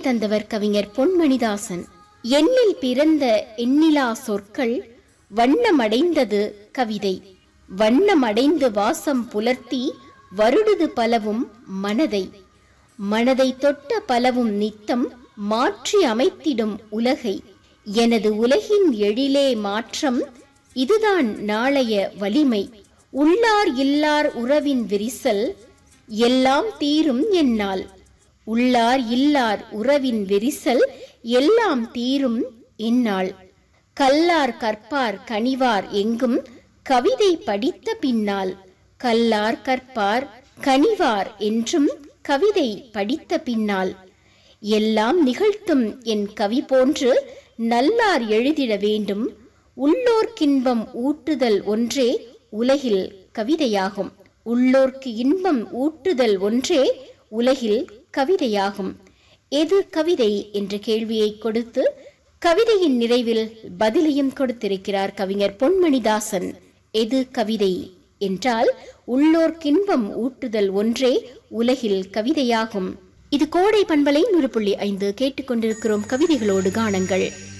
தந்தவர் கவிஞர் பொன்மணிதாசன் எண்ணில் பிறந்த எண்ணிலா சொற்கள் வண்ணமடைந்தது கவிதை வண்ணமடைந்து வாசம் புலர்த்தி வருடுது பலவும் மனதை மனதை தொட்ட பலவும் நித்தம் மாற்றி அமைத்திடும் உலகை எனது உலகின் எழிலே மாற்றம் இதுதான் நாளைய வலிமை உள்ளார் இல்லார் உறவின் விரிசல் எல்லாம் தீரும் என்னால் உள்ளார் இல்லார் உறவின் விரிசல் எல்லாம் தீரும் இந்நாள் கல்லார் கற்பார் கனிவார் எங்கும் கவிதை படித்த பின்னால் கல்லார் கற்பார் கனிவார் என்றும் கவிதை படித்த பின்னால் எல்லாம் நிகழ்த்தும் என் கவி போன்று நல்லார் எழுதிட வேண்டும் உள்ளோர்க்கின்பம் ஊட்டுதல் ஒன்றே உலகில் கவிதையாகும் உள்ளோர்க்கு இன்பம் ஊட்டுதல் ஒன்றே உலகில் கவிதையாகும் எது கவிதை என்ற கேள்வியை கொடுத்து கவிதையின் நிறைவில் பதிலையும் கொடுத்திருக்கிறார் கவிஞர் பொன்மணிதாசன் எது கவிதை என்றால் உள்ளோர்க்கின்பம் ஊட்டுதல் ஒன்றே உலகில் கவிதையாகும் இது கோடை பண்பலை நூறு புள்ளி ஐந்து கேட்டுக்கொண்டிருக்கிறோம் கவிதைகளோடு காணுங்கள்